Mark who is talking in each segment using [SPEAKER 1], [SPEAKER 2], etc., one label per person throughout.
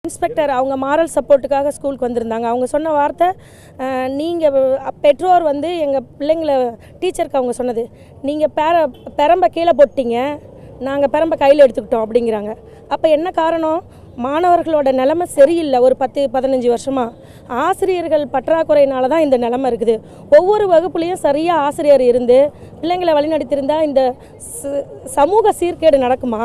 [SPEAKER 1] inspector அவங்க moral சப்போர்ட்டுக்காக ஸ்கூலுக்கு வந்திருந்தாங்க அவங்க சொன்ன வார்த்தை நீங்கள் பெற்றோர் வந்து எங்கள் பிள்ளைங்களை டீச்சருக்கு அவங்க சொன்னது நீங்கள் பெர பெரம்ப கீழே போட்டீங்க நாங்கள் பெரம்ப கையில் எடுத்துக்கிட்டோம் அப்படிங்கிறாங்க அப்போ என்ன காரணம் மாணவர்களோட நிலைமை சரியில்லை ஒரு பத்து பதினஞ்சு வருஷமாக ஆசிரியர்கள் பற்றாக்குறையினால தான் இந்த நிலைமை இருக்குது ஒவ்வொரு வகுப்புலேயும் சரியாக ஆசிரியர் இருந்து பிள்ளைங்களை வழிநடத்தியிருந்தா இந்த ச- சமூக சீர்கேடு நடக்குமா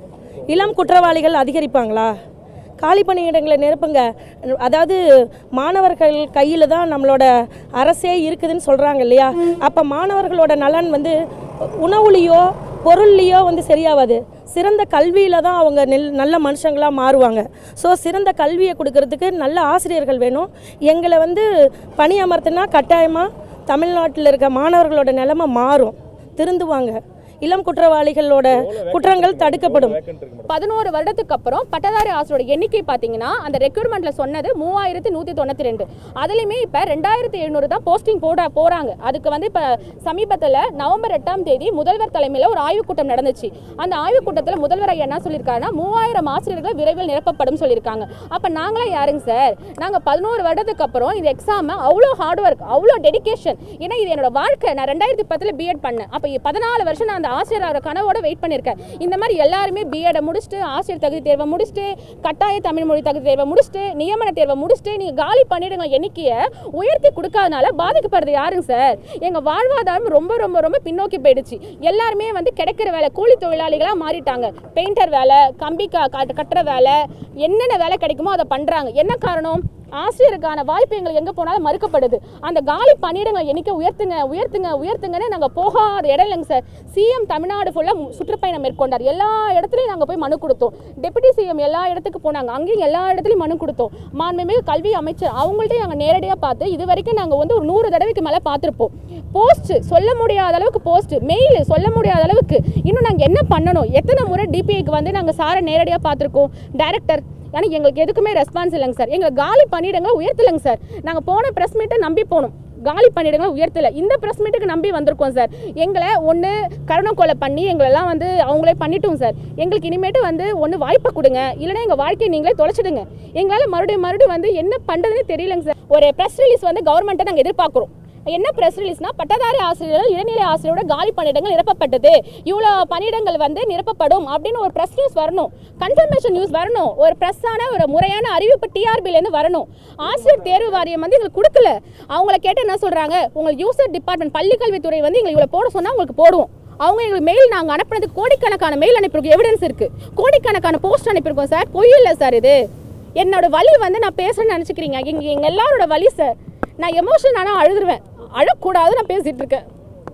[SPEAKER 1] இளம் குற்றவாளிகள் அதிகரிப்பாங்களா காலி பணியிடங்களை நிரப்புங்க அதாவது மாணவர்கள் கையில் தான் நம்மளோட அரசே இருக்குதுன்னு சொல்கிறாங்க இல்லையா அப்போ மாணவர்களோட நலன் வந்து உணவுலேயோ பொருள்லேயோ வந்து சரியாகாது சிறந்த கல்வியில் தான் அவங்க நெல் நல்ல மனுஷங்களாக மாறுவாங்க ஸோ சிறந்த கல்வியை கொடுக்கறதுக்கு நல்ல ஆசிரியர்கள் வேணும் எங்களை வந்து பணியமர்த்தினா கட்டாயமாக தமிழ்நாட்டில் இருக்க மாணவர்களோட நிலைமை மாறும் திருந்துவாங்க இளம் குற்றவாளிகளோட குற்றங்கள் தடுக்கப்படும்
[SPEAKER 2] பதினோரு வருடத்துக்கு அப்புறம் பட்டதாரி ஆசிரியரோட எண்ணிக்கை பார்த்தீங்கன்னா அந்த ரெக்ரூட்மெண்ட்ல சொன்னது மூவாயிரத்தி நூற்றி தொண்ணூற்றி ரெண்டு அதுலேயுமே இப்போ ரெண்டாயிரத்தி எழுநூறு தான் போஸ்டிங் போட போகிறாங்க அதுக்கு வந்து இப்போ சமீபத்தில் நவம்பர் எட்டாம் தேதி முதல்வர் தலைமையில் ஒரு ஆய்வுக் கூட்டம் நடந்துச்சு அந்த ஆய்வுக் கூட்டத்தில் முதல்வர் ஐயா என்ன சொல்லியிருக்காருன்னா மூவாயிரம் ஆசிரியர்கள் விரைவில் நிரப்பப்படும் சொல்லியிருக்காங்க அப்போ நாங்களாம் யாருங்க சார் நாங்கள் பதினோரு வருடத்துக்கு அப்புறம் இந்த எக்ஸாமை அவ்வளோ ஹார்ட் ஒர்க் அவ்வளோ டெடிகேஷன் ஏன்னா இது என்னோட வாழ்க்கை நான் ரெண்டாயிரத்தி பத்தில் பிஎட் பண்ணேன் அப்போ பதினாலு வருஷம் நான் அந்த ஆசிரியர் ஆகிற கனவோட வெயிட் பண்ணியிருக்கேன் இந்த மாதிரி எல்லாருமே பிஎடை முடிச்சுட்டு ஆசிரியர் தகுதி தேர்வை முடிச்சுட்டு கட்டாய தமிழ் மொழி தகுதி தேர்வை முடிச்சுட்டு நியமன தேர்வை முடிச்சுட்டு நீங்கள் காலி பண்ணிடுங்க எண்ணிக்கையை உயர்த்தி கொடுக்காதனால பாதிக்கப்படுறது யாருங்க சார் எங்கள் வாழ்வாதாரம் ரொம்ப ரொம்ப ரொம்ப பின்னோக்கி போயிடுச்சு எல்லாருமே வந்து கிடைக்கிற வேலை கூலி தொழிலாளிகளாக மாறிட்டாங்க பெயிண்டர் வேலை கம்பி க கட்- கட்டுற வேலை என்னென்ன வேலை கிடைக்குமோ அதை பண்ணுறாங்க என்ன காரணம் ஆசிரியருக்கான வாய்ப்பு எங்களுக்கு எங்கே போனாலும் மறுக்கப்படுது அந்த காலி பணியிடங்களை எண்ணிக்கை உயர்த்துங்க உயர்த்துங்க உயர்த்துங்கன்னு நாங்கள் போகாத இடம் இல்லைங்க சார் சிஎம் தமிழ்நாடு ஃபுல்லாக சுற்றுப்பயணம் மேற்கொண்டார் எல்லா இடத்துலையும் நாங்கள் போய் மனு கொடுத்தோம் டெபுட்டி சிஎம் எல்லா இடத்துக்கு போனாங்க அங்கேயும் எல்லா இடத்துலையும் மனு கொடுத்தோம் மாண்புமிகு கல்வி அமைச்சர் அவங்கள்ட்ட நாங்கள் நேரடியாக பார்த்து இது வரைக்கும் நாங்கள் வந்து ஒரு நூறு தடவைக்கு மேலே பார்த்துருப்போம் போஸ்ட் சொல்ல முடியாத அளவுக்கு போஸ்ட் மெயில் சொல்ல முடியாத அளவுக்கு இன்னும் நாங்கள் என்ன பண்ணணும் எத்தனை முறை டிபிஐக்கு வந்து நாங்கள் சாரை நேரடியாக பார்த்துருக்கோம் டைரக்டர் ஆனால் எங்களுக்கு எதுக்குமே ரெஸ்பான்ஸ் இல்லைங்க சார் எங்களை காலி பண்ணிடுங்க உயர்த்தலைங்க சார் நாங்கள் போன ப்ரெஸ் மீட்டை நம்பி போனோம் காலி பண்ணிடுங்க உயர்த்தலை இந்த ப்ரெஸ் மீட்டுக்கு நம்பி வந்திருக்கோம் சார் எங்களை ஒன்று கருணை கொலை பண்ணி எங்களெல்லாம் வந்து அவங்களே பண்ணிட்டோம் சார் எங்களுக்கு இனிமேட்டு வந்து ஒன்று வாய்ப்பை கொடுங்க இல்லைன்னா எங்கள் வாழ்க்கையை நீங்களே தொலைச்சிடுங்க எங்களால் மறுபடியும் மறுபடியும் வந்து என்ன பண்ணுறதுன்னு தெரியலங்க சார் ஒரு ப்ரெஸ் ரிலீஸ் வந்து கவர்மெண்ட்டை நாங்கள் எதிர்பார்க்குறோம் என்ன ப்ரெஸ் ரிலீஸ்னா பட்டதாரி ஆசிரியர்கள் இடைநிலை ஆசிரியரோட காலி பணியிடங்கள் நிரப்பப்பட்டது இவ்வளோ பணியிடங்கள் வந்து நிரப்பப்படும் அப்படின்னு ஒரு ப்ரெஸ் நியூஸ் வரணும் கன்ஃபர்மேஷன் நியூஸ் வரணும் ஒரு ப்ரெஸ்ஸான ஒரு முறையான அறிவிப்பு டிஆர்பிலேருந்து வரணும் ஆசிரியர் தேர்வு வாரியம் வந்து எங்களுக்கு கொடுக்கல அவங்கள கேட்டு என்ன சொல்கிறாங்க உங்களுக்கு யூசர் டிபார்ட்மெண்ட் பள்ளிக்கல்வித்துறை வந்து எங்களுக்கு இவ்வளோ போட சொன்னால் உங்களுக்கு போடுவோம் அவங்க எங்களுக்கு மெயில் நாங்கள் அனுப்புனதுக்கு கோடிக்கணக்கான மெயில் அனுப்பியிருக்கோம் எவிடன்ஸ் இருக்குது கோடிக்கணக்கான போஸ்ட் அனுப்பியிருக்கோம் சார் பொய் இல்லை சார் இது என்னோட வலி வந்து நான் பேசுறேன்னு நினச்சிக்கிறீங்க எங்கள் எங்கள் எல்லாரோட வலி சார் நான் எமோஷனல் ஆனால் அழுதுருவேன் அழக்கூடாது நான் பேசிட்டு இருக்கேன்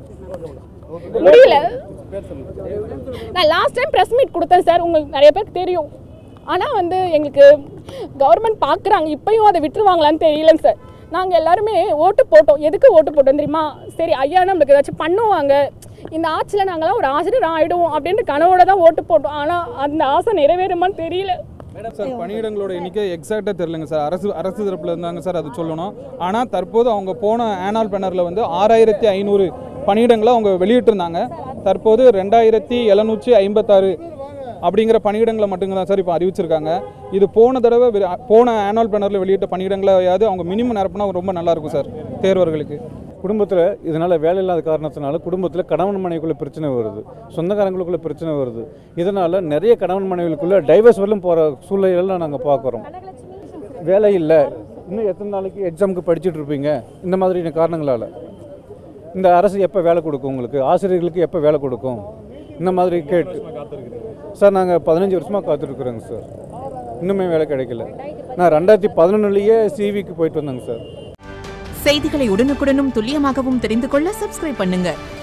[SPEAKER 2] முடியல நான் லாஸ்ட் டைம் ப்ரெஸ் மீட் கொடுத்தேன் சார் உங்களுக்கு நிறைய பேருக்கு தெரியும் ஆனால் வந்து எங்களுக்கு கவர்மெண்ட் பார்க்குறாங்க இப்பயும் அதை விட்டுருவாங்களான்னு தெரியலங்க சார் நாங்கள் எல்லாருமே ஓட்டு போட்டோம் எதுக்கு ஓட்டு போட்டோம் தெரியுமா சரி ஐயா நம்மளுக்கு ஏதாச்சும் பண்ணுவாங்க இந்த ஆட்சியில் நாங்களாம் ஒரு ஆசிரியர் ஆகிடுவோம் அப்படின்ட்டு கனவோட தான் ஓட்டு போட்டோம் ஆனால் அந்த ஆசை நிறைவேறுமான்னு தெரியல
[SPEAKER 3] சார் பணியிடங்களோட எண்ணிக்கை எக்ஸாக்டாக தெரிலங்க சார் அரசு அரசு தரப்பில் இருந்தாங்க சார் அது சொல்லணும் ஆனால் தற்போது அவங்க போன ஆனால் பேனரில் வந்து ஆறாயிரத்தி ஐநூறு பணியிடங்களை அவங்க வெளியிட்டிருந்தாங்க தற்போது ரெண்டாயிரத்தி எழுநூற்றி ஐம்பத்தாறு அப்படிங்கிற பணியிடங்களை மட்டும்தான் சார் இப்போ அறிவிச்சிருக்காங்க இது போன தடவை வெ- போன ஆனுவல் பேனரில் வெளியிட்ட பணியிடங்களையாவது அவங்க மினிமம் நிரப்புனா ரொம்ப நல்லாயிருக்கும் சார் தேர்வர்களுக்கு
[SPEAKER 4] குடும்பத்தில் இதனால் வேலை இல்லாத காரணத்தினால குடும்பத்தில் கணவன் மனைவிக்குள்ள பிரச்சனை வருது சொந்தக்காரங்களுக்குள்ள பிரச்சனை வருது இதனால் நிறைய கணவன் மனைவிகளுக்குள்ள டைவர்ஸ் வரலும் போகிற சூழ்நிலைகள்லாம் நாங்கள் பார்க்குறோம் வேலை இல்லை இன்னும் எத்தனை நாளைக்கு எக்ஸாமுக்கு படிச்சுட்டு இருப்பீங்க இந்த மாதிரியான காரணங்களால் இந்த அரசு எப்போ வேலை கொடுக்கும் உங்களுக்கு ஆசிரியர்களுக்கு எப்போ வேலை கொடுக்கும் இந்த மாதிரி கேட்டு சார் நாங்கள் பதினஞ்சு வருஷமாக காத்துட்ருக்குறோங்க சார் இன்னுமே வேலை கிடைக்கல நான் ரெண்டாயிரத்தி பதினொன்றுலேயே சிவிக்கு போயிட்டு வந்தேங்க சார்
[SPEAKER 5] செய்திகளை உடனுக்குடனும் துல்லியமாகவும் தெரிந்து கொள்ள சப்ஸ்கிரைப் பண்ணுங்க